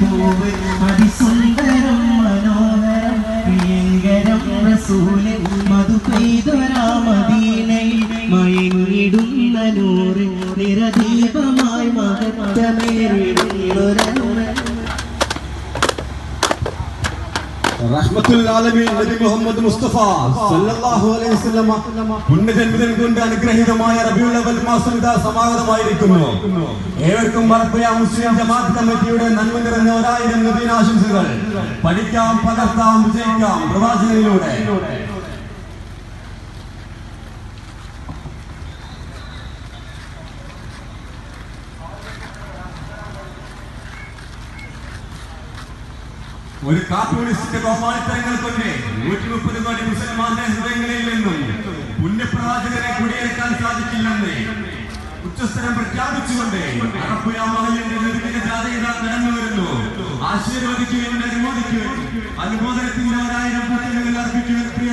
പൂവ് അതിസുന്ദരം മനോഹരം പ്രിയങ്കരം റസൂല് മധു പെയ്തൊരാമദീനയിൽ മയങ്ങിടുന്ന നൂറ് നിരദീപമായി മഹത്വമേറിടുന്നൊരനുമ റഹ്മത്തുൽ ആലമീൻ നബി മുഹമ്മദ് മുസ്തഫ സല്ലല്ലാഹു അലൈഹി വസല്ലമ പുണ്യജന്മദിനം കൊണ്ട് അനുഗ്രഹീതമായ റബീഉൽ അവൽ മാസം ഇതാ സമാഗതമായിരിക്കുന്നു ഏവർക്കും മറപ്പയ മുസ്ലിം ജമാഅത്ത് കമ്മിറ്റിയുടെ നന്മ നിറഞ്ഞ ഒരായിരം നബീനാശംസകൾ പഠിക്കാം പകർത്താം വിജയിക്കാം പ്രവാചകനിലൂടെ ഒരു കാർട്ടൂണിസ്റ്റിന്റെ ബഹുമാനത്തരങ്ങൾ കൊണ്ട് നൂറ്റി മുപ്പത് കോടി മുസൽമാന്റെ ഹൃദയങ്ങളിൽ നിന്നും പുണ്യപ്രവാചകനെ കുടിയേറ്റാൻ സാധിക്കില്ലെന്ന് ഉച്ചസ്ഥലം പ്രഖ്യാപിച്ചുകൊണ്ട് അറബുയാമഹലിന്റെ നിർമ്മിത ജാഥയിത നടന്നു വരുന്നു ആശീർവദിക്കുകയും അനുമോദിക്കുകയും അനുമോദനത്തിന്റെ ഒരായിരം പൂച്ചകൾ അർപ്പിക്കുകയും പ്രിയ